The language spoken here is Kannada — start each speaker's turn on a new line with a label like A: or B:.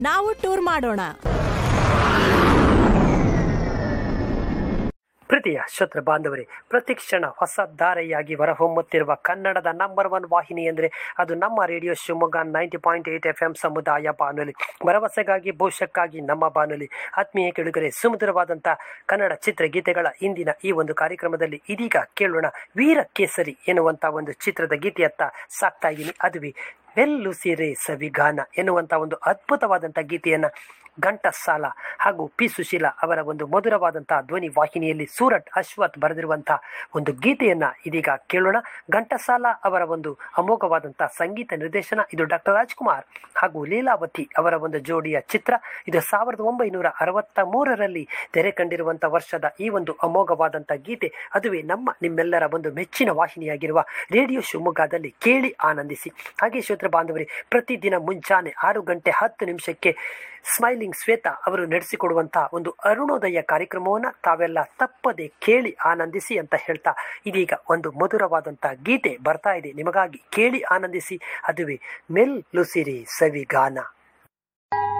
A: ನಾವು ಟೂರ್ ಮಾಡೋಣ
B: ಪ್ರೀತಿಯ ಶ್ರೋತೃ ಬಾಂಧವರೇ ಪ್ರತಿಕ್ಷಣ ಹೊಸ ಧಾರೆಯಾಗಿ ಹೊರಹೊಮ್ಮುತ್ತಿರುವ ಕನ್ನಡದ ನಂಬರ್ ಒನ್ ವಾಹಿನಿ ಎಂದರೆ ಅದು ನಮ್ಮ radio Shivamogga ninety point eight F M ಸಮುದಾಯ ಬಾನುಲಿ ಭರವಸೆಗಾಗಿ ಭವಿಷ್ಯಕ್ಕಾಗಿ ನಮ್ಮ ಬಾನುಲಿ ಆತ್ಮೀಯ ಕೆಳುಗರೆ ಸುಮಧುರವಾದಂಥ ಕನ್ನಡ ಚಿತ್ರಗೀತೆಗಳ ಇಂದಿನ ಈ ಒಂದು ಕಾರ್ಯಕ್ರಮದಲ್ಲಿ ಇದೀಗ ಕೇಳೋಣ ವೀರ ಕೇಸರಿ ಎನ್ನುವಂಥ ಒಂದು ಚಿತ್ರದ ಗೀತೆಯತ್ತ ಸಾಕ್ತಾ ಇದ್ದೀನಿ ಅದುವೇ ವೆಲ್ಲುಸಿರೆ ಸವಿಗಾನ ಎನ್ನುವಂಥ ಒಂದು ಅದ್ಭುತವಾದಂಥ ಗೀತೆಯನ್ನು ಘಂಟಸಾಲ ಹಾಗೂ ಪಿ ಸುಶೀಲಾ ಅವರ ಒಂದು ಮಧುರವಾದಂತಹ ಧ್ವನಿ ವಾಹಿನಿಯಲ್ಲಿ ಸೂರಟ್ ಅಶ್ವಥ್ ಬರೆದಿರುವಂತಹ ಒಂದು ಗೀತೆಯನ್ನ ಇದೀಗ ಕೇಳೋಣ ಘಂಟಸಾಲ ಅವರ ಒಂದು ಅಮೋಘವಾದಂತಹ ಸಂಗೀತ ನಿರ್ದೇಶನ ಇದು ಡಾಕ್ಟರ್ ರಾಜ್ಕುಮಾರ್ ಹಾಗೂ ಲೀಲಾವತಿ ಅವರ ಒಂದು ಜೋಡಿಯ ಚಿತ್ರ ಇದು ಸಾವಿರದ ಒಂಬೈನೂರ ಅರವತ್ತ ಮೂರರಲ್ಲಿ ತೆರೆ ಕಂಡಿರುವಂಥ ವರ್ಷದ ಈ ಒಂದು ಅಮೋಘವಾದಂಥ ಗೀತೆ ಅದುವೇ ನಮ್ಮ ನಿಮ್ಮೆಲ್ಲರ ಒಂದು ಮೆಚ್ಚಿನ ವಾಹಿನಿಯಾಗಿರುವ ರೇಡಿಯೋ ಶಿವಮೊಗ್ಗದಲ್ಲಿ ಕೇಳಿ ಆನಂದಿಸಿ ಹಾಗೆ ಶ್ರೋತೃ ಬಾಂಧವರೇ ಪ್ರತಿದಿನ ಮುಂಜಾನೆ ಆರು ಗಂಟೆ ಹತ್ತು ನಿಮಿಷಕ್ಕೆ ಸ್ಮೈಲಿಂಗ್ ಶ್ವೇತಾ ಅವರು ನಡೆಸಿಕೊಡುವಂತಹ ಒಂದು ಅರುಣೋದಯ ಕಾರ್ಯಕ್ರಮವನ್ನು ತಾವೆಲ್ಲ ತಪ್ಪದೆ ಕೇಳಿ ಆನಂದಿಸಿ ಅಂತ ಹೇಳ್ತಾ ಇದೀಗ ಒಂದು ಮಧುರವಾದಂತಹ ಗೀತೆ ಬರ್ತಾ ಇದೆ ನಿಮಗಾಗಿ ಕೇಳಿ ಆನಂದಿಸಿ ಅದುವೇ ಮೆಲ್ ಲುಸಿರಿ ಸವಿಗಾನ